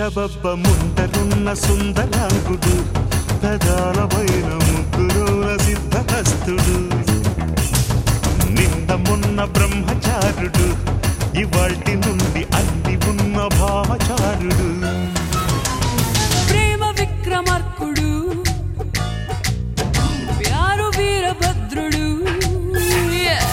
శబబ్బ ముందరున్న సుందరాంగుడు పెదాల పైన ముగ్గురుల సిద్ధహస్తుడు నింద మొన్న బ్రహ్మచారుడు ఇవాల్టి నుండి అల్లి ఉన్న భామచారుడు ప్రేమ విక్రమార్కుడు ప్యారు వీరభద్రుడు Yeah.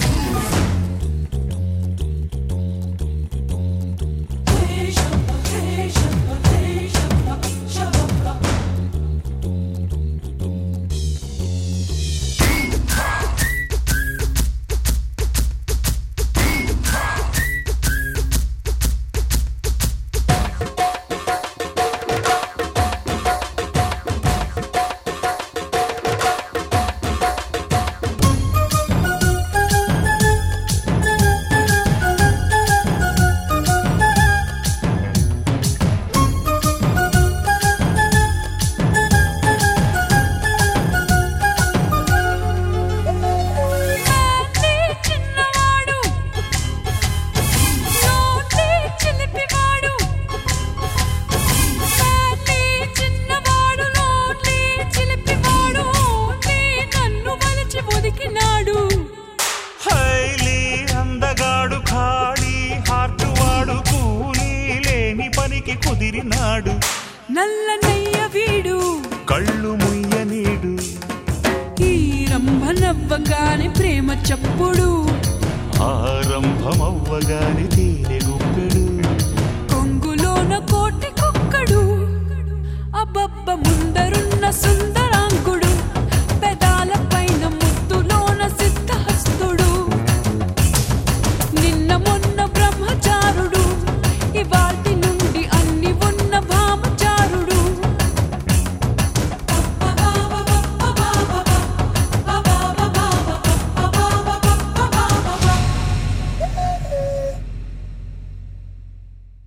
నాటి చిన్నవాడు నోటి చిలిపివాడు నాటి చిన్నవాడు నోటి చిలిపివాడు నీ నన్ను మలిచి ఒదికినాడు హైలీ అందగాడు ఖాళీ హార్ట్ వాడు కూలీ లేని పనికి కుదిరినాడు నల్ల నయ్య వీడు కళ్ళు ముయ్యనీడు ఈ రంభ నవ్వగానే ప్రేమ చప్పుడు ఆరంభమవ్వగాని తేనె గుప్పెడు